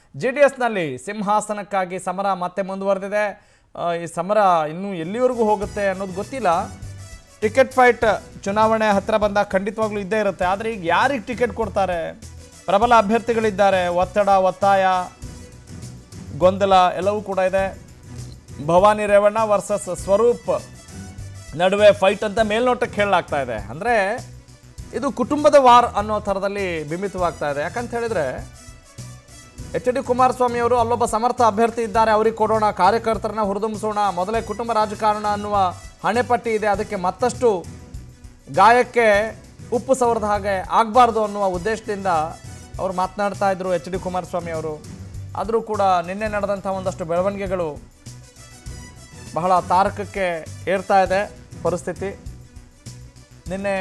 J D ಎಸ್ನಲ್ಲಿ ಸಿಂಹಾಸನಕ್ಕಾಗಿ ಸಮರ ಮತ್ತೆ ಮುಂದುವರೆದಿದೆ ಆ, ಈ ಸಮರ ಇನ್ನೂ ಎಲ್ಲಿವರೆಗೂ ಹೋಗುತ್ತೆ ಅನ್ನೋದು ಗೊತ್ತಿಲ್ಲ ಟಿಕೆಟ್ ಫೈಟ್ ಚುನಾವಣೆ ಹತ್ತಿರ ಬಂದಾಗ ಖಂಡಿತವಾಗ್ಲೂ ಇದ್ದೇ ಇರುತ್ತೆ ಆದರೆ ಈಗ ಯಾರಿಗೆ ಟಿಕೆಟ್ ಕೊಡ್ತಾರೆ ಪ್ರಬಲ ಅಭ್ಯರ್ಥಿಗಳಿದ್ದಾರೆ ಒತ್ತಡ ಒತ್ತಾಯ ಗೊಂದಲ ಎಲ್ಲವೂ ಕೂಡ ಇದೆ ಭವಾನಿ ರೇವಣ್ಣ ವರ್ಸಸ್ ಸ್ವರೂಪ್ ನಡುವೆ ಫೈಟ್ ಅಂತ ಮೇಲ್ನೋಟಕ್ಕೆ ಹೇಳಲಾಗ್ತಾ ಇದೆ ಅಂದರೆ ಇದು ಕುಟುಂಬದ ವಾರ್ ಅನ್ನೋ ಥರದಲ್ಲಿ ಬಿಂಬಿತವಾಗ್ತಾ ಇದೆ ಯಾಕಂತ ಹೇಳಿದ್ರೆ ಎಚ್ ಡಿ ಕುಮಾರಸ್ವಾಮಿ ಅವರು ಅಲ್ಲೊಬ್ಬ ಸಮರ್ಥ ಅಭ್ಯರ್ಥಿ ಇದ್ದಾರೆ ಅವ್ರಿಗೆ ಕೊಡೋಣ ಕಾರ್ಯಕರ್ತರನ್ನ ಹುರಿದುಂಬಿಸೋಣ ಮೊದಲೇ ಕುಟುಂಬ ರಾಜಕಾರಣ ಅನ್ನುವ ಹಣೆಪಟ್ಟಿ ಇದೆ ಅದಕ್ಕೆ ಮತ್ತಷ್ಟು ಗಾಯಕ್ಕೆ ಉಪ್ಪು ಸವರದ ಹಾಗೆ ಆಗಬಾರ್ದು ಅನ್ನುವ ಉದ್ದೇಶದಿಂದ ಅವರು ಮಾತನಾಡ್ತಾ ಇದ್ರು ಎಚ್ ಡಿ ಕುಮಾರಸ್ವಾಮಿ ಅವರು ಆದರೂ ಕೂಡ ನಿನ್ನೆ ನಡೆದಂಥ ಒಂದಷ್ಟು ಬೆಳವಣಿಗೆಗಳು ಬಹಳ ತಾರಕಕ್ಕೆ ಏರ್ತಾ ಇದೆ ಪರಿಸ್ಥಿತಿ ನಿನ್ನೆ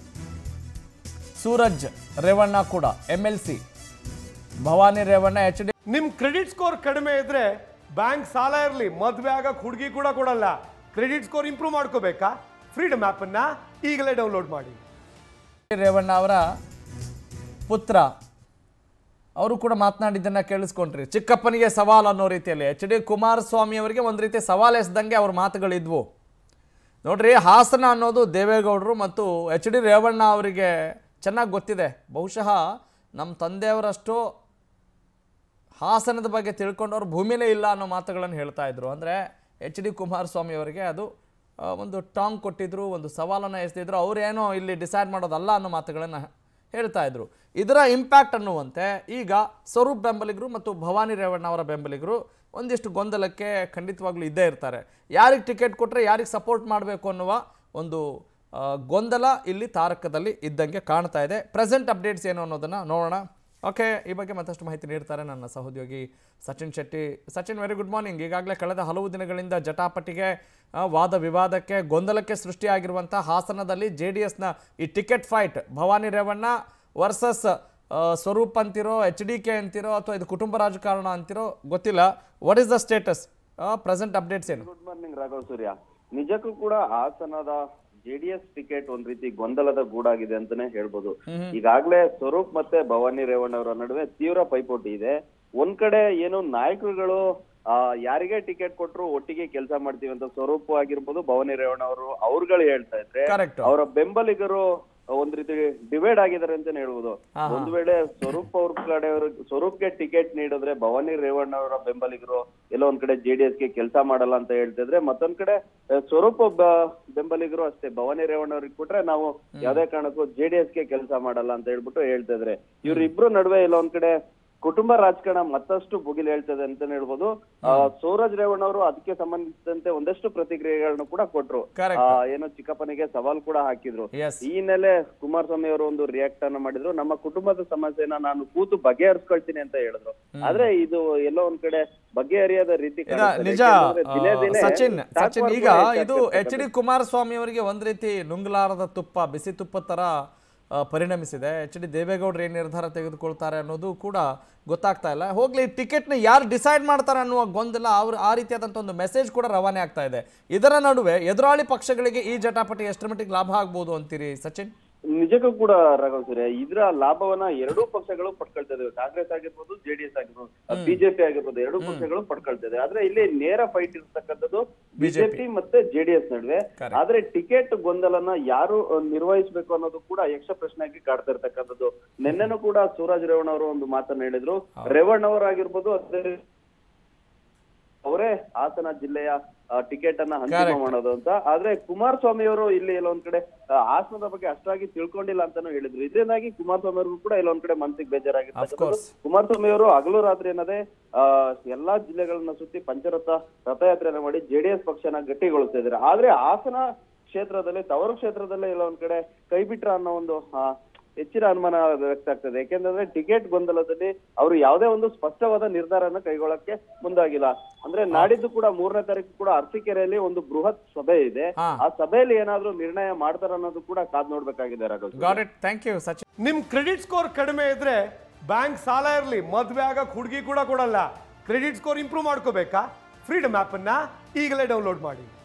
ಸೂರಜ್ ರೇವಣ್ಣ ಕೂಡ M L C Bhavani Revanna H D ನಿಮ್ ಕ್ರೆಡಿಟ್ ಸ್ಕೋರ್ ಕಡಿಮೆ ಇದ್ರೆ ಬ್ಯಾಂಕ್ ಸಾಲ ಇರಲಿ ಮದುವೆ ಆಗಕ್ ಹುಡುಗಿ ಕೂಡ ಕೊಡಲ್ಲ ಕ್ರೆಡಿಟ್ ಸ್ಕೋರ್ ಇಂಪ್ರೂವ್ ಮಾಡ್ಕೋಬೇಕಾ ಫ್ರೀಡಮ್ ಆಪ್ ಅನ್ನ ಈಗಲೇ ಡೌನ್ಲೋಡ್ ಮಾಡಿ ರೇವಣ್ಣ ಅವರ ಪುತ್ರ ಅವರು ಕೂಡ ಮಾತನಾಡಿದ್ದನ್ನ ಕೇಳಿಸ್ಕೊಂಡ್ರಿ ಚಿಕ್ಕಪ್ಪನಿಗೆ ಸವಾಲ್ ಅನ್ನೋ ರೀತಿಯಲ್ಲಿ ಎಚ್ ಡಿ ಕುಮಾರಸ್ವಾಮಿ ಅವರಿಗೆ ಒಂದು ರೀತಿ ಸವಾಲ್ ಎಸ್ದಂಗೆ ಅವ್ರ ಮಾತುಗಳಿದ್ವು ನೋಡ್ರಿ ಹಾಸನ ಅನ್ನೋದು ದೇವೇಗೌಡರು ಮತ್ತು ಎಚ್ ಡಿ ರೇವಣ್ಣ ಅವರಿಗೆ ಚೆನ್ನಾಗಿ ಗೊತ್ತಿದೆ ಬಹುಶಃ ನಮ್ಮ ತಂದೆಯವರಷ್ಟು ಹಾಸನದ ಬಗ್ಗೆ ತಿಳ್ಕೊಂಡವ್ರು ಭೂಮಿಲೇ ಇಲ್ಲ ಅನ್ನೋ ಮಾತುಗಳನ್ನು ಹೇಳ್ತಾ ಇದ್ರು ಅಂದರೆ ಎಚ್ ಡಿ ಕುಮಾರಸ್ವಾಮಿ ಅವರಿಗೆ ಅದು ಆ, ಒಂದು ಟಾಂಗ್ ಕೊಟ್ಟಿದ್ರು ಒಂದು ಸವಾಲನ್ನು ಎಸೆದಿದ್ರು ಅವರೇನೋ ಇಲ್ಲಿ ಡಿಸೈಡ್ ಮಾಡೋದಲ್ಲ ಅನ್ನೋ ಮಾತುಗಳನ್ನು ಹೇಳ್ತಾ ಇದ್ರು ಇದರ ಇಂಪ್ಯಾಕ್ಟ್ ಅನ್ನುವಂತೆ ಈಗ ಸ್ವರೂಪ್ ಬೆಂಬಲಿಗರು ಮತ್ತು ಭವಾನಿ ರೇವಣ್ಣ ಅವರ ಬೆಂಬಲಿಗರು ಒಂದಿಷ್ಟು ಗೊಂದಲಕ್ಕೆ ಖಂಡಿತವಾಗ್ಲೂ ಇದ್ದೇ ಇರ್ತಾರೆ ಯಾರಿಗೆ ಟಿಕೆಟ್ ಕೊಟ್ಟರೆ ಯಾರಿಗೆ ಸಪೋರ್ಟ್ ಮಾಡಬೇಕು ಅನ್ನುವ ಒಂದು ಆ, ಗೊಂದಲ ಇಲ್ಲಿ ತಾರಕದಲ್ಲಿ ಇದ್ದಂಗೆ ಕಾಣ್ತಾ ಇದೆ ಪ್ರೆಸೆಂಟ್ ಅಪ್ಡೇಟ್ಸ್ ಏನು ಅನ್ನೋದನ್ನು ನೋಡೋಣ ಓಕೆ ಈ ಬಗ್ಗೆ ಮತ್ತಷ್ಟು ಮಾಹಿತಿ ನೀಡ್ತಾರೆ ನನ್ನ ಸಹೋದ್ಯೋಗಿ Sachin Shetty Sachin very good morning ಈಗಾಗಲೇ ಕಳೆದ ಹಲವು ದಿನಗಳಿಂದ ಜಟಾಪಟಿಗೆ ಆ, ವಾದ ವಿವಾದಕ್ಕೆ ಗೊಂದಲಕ್ಕೆ ಸೃಷ್ಟಿಯಾಗಿರುವಂಥ ಹಾಸನದಲ್ಲಿ ಜೆ ಡಿ ಎಸ್ನ ಈ ticket fight Bhavani Revanna versus Swaroop ಅಂತಿರೋ ಎಚ್ ಡಿ ಕೆ ಅಂತಿರೋ ಅಥವಾ ಇದು ಕುಟುಂಬ ರಾಜಕಾರಣ ಅಂತಿರೋ ಗೊತ್ತಿಲ್ಲ what is the status present updates ಏನು ಗುಡ್ ಮಾರ್ನಿಂಗ್ ರಾಘವ್ ಸೂರ್ಯ ನಿಜಕ್ಕೂ ಕೂಡ ಹಾಸನದ ಜೆಡಿಎಸ್ ಟಿಕೆಟ್ ಒಂದ್ ರೀತಿ ಗೊಂದಲದ ಗೂಡಾಗಿದೆ ಅಂತಾನೆ ಹೇಳ್ಬೋದು ಈಗಾಗ್ಲೇ ಸ್ವರೂಪ್ ಮತ್ತೆ ಭವಾನಿ ರೇವಣ್ಣ ಅವರ ನಡುವೆ ತೀವ್ರ ಪೈಪೋಟಿ ಇದೆ ಒಂದ್ ಕಡೆ ಏನು ನಾಯಕರುಗಳು ಆ ಯಾರಿಗೆ ಟಿಕೆಟ್ ಕೊಟ್ರು ಒಟ್ಟಿಗೆ ಕೆಲಸ ಮಾಡ್ತೀವಿ ಅಂತ ಸ್ವರೂಪ್ ಆಗಿರ್ಬೋದು ಭವಾನಿ ರೇವಣ್ಣ ಅವರು ಅವ್ರುಗಳು ಹೇಳ್ತಾ ಇದ್ರೆ ಕರೆಕ್ಟ್ ಅವರ ಬೆಂಬಲಿಗರು ಒಂದ್ ರೀತಿ ಡಿವೈಡ್ ಆಗಿದ್ದಾರೆ ಅಂತಾನೆ ಹೇಳ್ಬೋದು ಒಂದ್ ವೇಳೆ ಸ್ವರೂಪ್ ಅವ್ರ ಕಡೆಯವರು ಸ್ವರೂಪ್ಗೆ ಟಿಕೆಟ್ ನೀಡಿದ್ರೆ ಭವಾನಿ ರೇವಣ್ಣ ಅವರ ಬೆಂಬಲಿಗರು ಎಲ್ಲೋ ಒಂದ್ ಕಡೆ ಜೆಡಿಎಸ್ ಗೆ ಕೆಲಸ ಮಾಡಲ್ಲ ಅಂತ ಹೇಳ್ತಿದ್ರೆ ಮತ್ತೊಂದ್ ಕಡೆ ಆ, ಸ್ವರೂಪ್ ಬ- ಬೆಂಬಲಿಗರು ಅಷ್ಟೇ ಭವಾನಿ ರೇವಣ್ಣ ಅವ್ರಿಗೆ ಕೊಟ್ರೆ ನಾವು ಯಾವ್ದೇ ಕಾರಣಕ್ಕೂ ಜೆಡಿಎಸ್ ಗೆ ಕೆಲಸ ಮಾಡಲ್ಲ ಅಂತ ಹೇಳ್ಬಿಟ್ಟು ಹೇಳ್ತಾ ಇದ್ರೆ ಇವ್ರಿಬ್ರು ನಡುವೆ ಎಲ್ಲೋ ಒಂದ್ ಕಡೆ ಕುಟುಂಬ ರಾಜಕಾರಣ ಮತ್ತಷ್ಟು ಭುಗಿಲ್ ಹೇಳ್ತದೆ ಅಂತಾನೆ ಹೇಳ್ಬೋದು ಆ, ಸೂರಜ್ ರೇವಣ್ಣ ಅವರು ಅದಕ್ಕೆ ಸಂಬಂಧಿಸಿದಂತೆ ಒಂದಷ್ಟು ಪ್ರತಿಕ್ರಿಯೆಗಳನ್ನು ಕೂಡ ಕೊಟ್ರು Correct. ಆ, ಏನೋ ಚಿಕ್ಕಪ್ಪನಿಗೆ ಸವಾಲ್ ಕೂಡ ಹಾಕಿದ್ರು ಎಸ್ ಈ ಹಿನ್ನೆಲೆ ಕುಮಾರಸ್ವಾಮಿ ಅವರು ಒಂದು ರಿಯಾಕ್ಟ್ ಅನ್ನ ಮಾಡಿದ್ರು ನಮ್ಮ ಕುಟುಂಬದ ಸಮಸ್ಯೆನ ನಾನು ಕೂತು ಬಗೆಹರಿಸ್ಕೊಳ್ತೀನಿ ಅಂತ ಹೇಳಿದ್ರು ಆದ್ರೆ ಇದು ಎಲ್ಲೋ ಒಂದ್ ಕಡೆ ಬಗೆಹರಿಯದ ರೀತಿ ಈಗ ಕಾಣಿಸ್ತದೆ. ನಿಜ ಯಾಕೆಂದ್ರೆ ದಿನೇ ಆ, ದಿನೇ ಸಚಿನ್ tax ಸಚಿನ್ war ಈಗ ಕೂಡ ಇದು ಹೆಚ್ಚಾಗ್ತಿರ್ತಕ್ಕಂಥದ್ದು. ಎಚ್ ಡಿ ಕುಮಾರಸ್ವಾಮಿ ಅವರಿಗೆ ಒಂದ್ ರೀತಿ ನುಂಗ್ಲಾರದ ತುಪ್ಪ ಬಿಸಿ ತುಪ್ಪ ತರ ಆ, ಪರಿಣಮಿಸಿದೆ ಎಚ್ ಡಿ ದೇವೇಗೌಡರು ಏನ್ ನಿರ್ಧಾರ ತೆಗೆದುಕೊಳ್ತಾರೆ ಅನ್ನೋದು ಕೂಡ ಗೊತ್ತಾಗ್ತಾ ಇಲ್ಲ ಹೋಗ್ಲಿ ಟಿಕೆಟ್ನ ಯಾರು ಡಿಸೈಡ್ ಮಾಡ್ತಾರೆ ಅನ್ನುವ ಗೊಂದಲ ಅವ್ರು ಆ ರೀತಿಯಾದಂಥ ಒಂದು ಮೆಸೇಜ್ ಕೂಡ ರವಾನೆ ಆಗ್ತಾ ಇದೆ ಇದರ ನಡುವೆ ಎದುರಾಳಿ ಪಕ್ಷಗಳಿಗೆ ಈ ಜಟಾಪಟಿ ಎಷ್ಟರ ಮಟ್ಟಿಗೆ ಲಾಭ ಆಗ್ಬೋದು ಅಂತೀರಿ ಸಚಿನ್ ನಿಜಕ್ಕೂ ಕೂಡ ರಾಘವ್ ಸೂರ್ಯ ಇದ್ರ ಲಾಭವನ್ನ ಎರಡೂ ಪಕ್ಷಗಳು ಪಡ್ಕೊಳ್ತಾ ಇದಾವೆ ಕಾಂಗ್ರೆಸ್ ಆಗಿರ್ಬೋದು ಜೆಡಿಎಸ್ ಆಗಿರ್ಬೋದು ಬಿಜೆಪಿ ಆಗಿರ್ಬೋದು ಎರಡೂ ಪಕ್ಷಗಳು ಪಡ್ಕೊಳ್ತಾ ಇದೆ ಆದ್ರೆ ಇಲ್ಲಿ ನೇರ ಫೈಟ್ ಇರ್ತಕ್ಕಂಥದ್ದು ಬಿಜೆಪಿ ಮತ್ತೆ ಜೆಡಿಎಸ್ ನಡುವೆ Correct. ಆದ್ರೆ ಟಿಕೆಟ್ ಗೊಂದಲನ ಯಾರು ಅಹ್, ನಿರ್ವಹಿಸ್ಬೇಕು ಅನ್ನೋದು ಕೂಡ ಯಕ್ಷ ಪ್ರಶ್ನೆಯಾಗಿ ಕಾಡ್ತಾ ಇರ್ತಕ್ಕಂಥದ್ದು ನಿನ್ನೆನೂ ಕೂಡ ಸೂರಜ್ ರೇವಣ್ಣ ಅವರು ಒಂದು ಮಾತನ್ನ ಹೇಳಿದ್ರು ರೇವಣ್ಣ ಅವರಾಗಿರ್ಬೋದು ಅದೇ ಅವರೇ ಹಾಸನ ಜಿಲ್ಲೆಯ ಟಿಕೆಟ್ ಅನ್ನ ಅಂತಿಮ Correct. ಮಾಡೋದು ಅಂತ ಆದ್ರೆ ಕುಮಾರಸ್ವಾಮಿ ಅವರು ಇಲ್ಲಿ ಎಲ್ಲೊಂದ್ ಕಡೆ ಆ, ಹಾಸನದ ಬಗ್ಗೆ ಅಷ್ಟಾಗಿ ತಿಳ್ಕೊಂಡಿಲ್ಲ ಅಂತಾನು ಹೇಳಿದ್ರು ಇದರಿಂದಾಗಿ ಕುಮಾರಸ್ವಾಮಿ ಅವ್ರಿಗೂ ಕೂಡ ಎಲ್ಲೊಂದ್ ಕಡೆ ಮನಸ್ಸಿಗೆ Of ಬೇಜಾರಾಗಿರ್ತಕ್ಕಂಥದ್ದು course. ಕುಮಾರಸ್ವಾಮಿ ಅವರು ಹಗಲು ರಾತ್ರಿ ಅನ್ನದೇ ಆ ಎಲ್ಲಾ ಜಿಲ್ಲೆಗಳನ್ನ ಸುತ್ತಿ ಪಂಚರಥ ರಥಯಾತ್ರೆಯನ್ನ ಮಾಡಿ ಜೆಡಿಎಸ್ ಪಕ್ಷನ ಗಟ್ಟಿಗೊಳಿಸ್ತಾ ಇದ್ದಾರೆ ಆದ್ರೆ ಹಾಸನ ಕ್ಷೇತ್ರದಲ್ಲಿ ತವರು ಕ್ಷೇತ್ರದಲ್ಲೇ ಎಲ್ಲ ಒಂದ್ ಕಡೆ ಕೈ ಬಿಟ್ರ ಅನ್ನೋ ಒಂದು ಆ, ಹೆಚ್ಚಿನ ಅನುಮಾನ ವ್ಯಕ್ತ ಆಗ್ತದೆ ಯಾಕೆಂದ್ರೆ ಟಿಕೆಟ್ ಗೊಂದಲದಲ್ಲಿ ಅವರು ಯಾವುದೇ ಒಂದು ಸ್ಪಷ್ಟವಾದ ನಿರ್ಧಾರನ ಕೈಗೊಳ್ಳಕ್ಕೆ ಮುಂದಾಗಿಲ್ಲ ಅಂದ್ರೆ ನಾಡಿದ್ದು ಕೂಡ ಮೂರನೇ ತಾರೀಕು ಕೂಡ ಅರಸೀಕೆರೆಯಲ್ಲಿ ಒಂದು ಬೃಹತ್ ಸಭೆ ಇದೆ ಹಾ. ಆ ಸಭೆಯಲ್ಲಿ ಏನಾದ್ರೂ ನಿರ್ಣಯ ಮಾಡ್ತಾರ ಅನ್ನೋದು ಕೂಡ ಕಾದ್ ನೋಡ್ಬೇಕಾಗಿದೆ Raghav got it thank you Sachin ನಿಮ್ ಕ್ರೆಡಿಟ್ ಸ್ಕೋರ್ ಕಡಿಮೆ ಇದ್ರೆ ಬ್ಯಾಂಕ್ ಸಾಲ ಇರಲಿ ಮದುವೆ ಆಗಕ್ ಹುಡುಗಿ ಕೂಡ ಕೊಡಲ್ಲ ಕ್ರೆಡಿಟ್ ಸ್ಕೋರ್ ಇಂಪ್ರೂವ್ ಮಾಡ್ಕೋಬೇಕಾ ಫ್ರೀಡಮ್ ಆಪ್ ಅನ್ನ ಈಗಲೇ ಡೌನ್ಲೋಡ್ ಮಾಡಿ